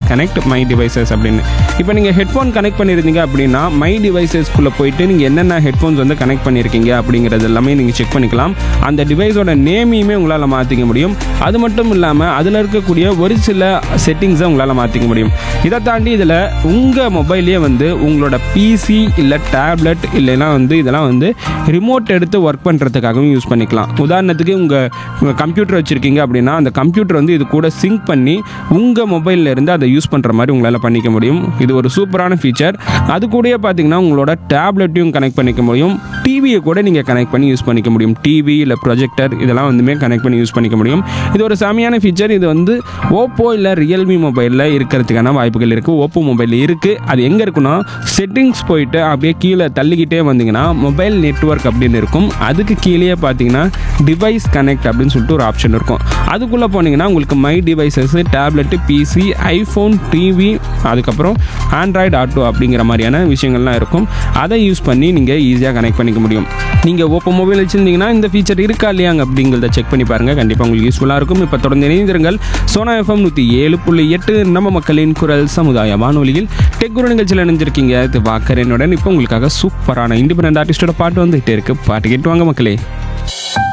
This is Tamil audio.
கனெக்ட் மை டிவைசஸ் அப்படின்னு இப்போ நீங்கள் ஹெட்ஃபோன் கனெக்ட் பண்ணியிருந்தீங்க அப்படின்னா மை டிவைசஸ்க்குள்ளே போயிட்டு நீங்கள் என்னென்ன ஹெட்ஃபோன்ஸ் வந்து கனெக்ட் பண்ணியிருக்கீங்க அப்படிங்கிறது எல்லாமே நீங்கள் செக் பண்ணிக்கலாம் அந்த டிவைஸோட நேமையுமே உங்களால் மாற்றிக்க முடியும் அது மட்டும் இல்லாமல் அதில் இருக்கக்கூடிய ஒரு சில செட்டிங்ஸை உங்களால் மாற்றிக்க முடியும் இதை தாண்டி இதில் உங்கள் மொபைல்லே வந்து உங்களோட பிசி இல்லை டேப்லெட் இல்லைன்னா வந்து இதெல்லாம் வந்து ரிமோட் எடுத்து ஒர்க் பண்ணுறதுக்காகவும் யூஸ் பண்ணிக்கலாம் உதாரணத்துக்கு உங்கள் கம்ப்யூட்டர் வச்சுருக்கீங்க அப்படின்னா அந்த கம்ப்யூட்டர் வந்து இது கூட சிங்க் பண்ணி உங்கள் மொபைலில் இருந்து அதை யூஸ் பண்ணுற மாதிரி உங்களால் பண்ணிக்க முடியும் இது ஒரு சூப்பரான ஃபீச்சர் அது கூடயே பார்த்தீங்கன்னா உங்களோட டேப்லெட்டையும் கனெக்ட் பண்ணிக்க முடியும் டிவியை கூட நீங்கள் கனெக்ட் பண்ணி யூஸ் பண்ணிக்க முடியும் டிவி இல்லை ப்ரொஜெக்டர் இதெல்லாம் வந்துமே கனெக்ட் பண்ணி யூஸ் பண்ணிக்க முடியும் இது ஒரு செமையான ஃபீச்சர் இது வந்து ஓப்போ இல்லை ரியல்மி மொபைலில் இருக்கிறதுக்கான வாய்ப்புகள் இருக்குது ஓப்போ மொபைல் இருக்குது அது எங்கே இருக்குன்னா செட்டிங்ஸ் போயிட்டு அப்படியே கீழே தள்ளிக்கிட்டே வந்தீங்கன்னா மொபைல் நெட்வொர்க் அப்படின்னு இருக்கும் அதுக்கு கீழே பார்த்தீங்கன்னா டிவைஸ் கனெக்ட் அப்படின்னு சொல்லிட்டு ஒரு ஆப்ஷன் இருக்கும் அதுக்குள்ளே போனீங்கன்னா உங்களுக்கு my devices tablet PC iPhone TV அதுக்கப்புறம் ஆண்ட்ராய்டு ஆட்டோ அப்படிங்கிற மாதிரியான விஷயங்கள்லாம் இருக்கும் அதை யூஸ் பண்ணி நீங்கள் ஈஸியாக கனெக்ட் பண்ணிக்க முடியும் நீங்கள் ஓப்போ மொபைல் வச்சுருந்தீங்கன்னா இந்த ஃபீச்சர் இருக்கா இல்லையாங்க அப்படிங்கிறத செக் பண்ணி பாருங்கள் கண்டிப்பாக உங்களுக்கு யூஸ்ஃபுல்லாக இருக்கும் இப்போ தொடர்ந்து இணைந்திருங்கள் சோனா எஃப்எம் நூற்றி ஏழு புள்ளி எட்டு நம்ம மக்களின் குரல் சமுதாய வானொலியில் டெக் குரு நிகழ்ச்சியில் இணைஞ்சிருக்கீங்க இது வாக்கரனுடன் இப்போ உங்களுக்காக சூப்பரான இண்டிபெண்ட் ஆர்டிஸ்டோட பாட்டு வந்துகிட்டே இருக்கு பாட்டு கேட்டு வாங்க மக்களே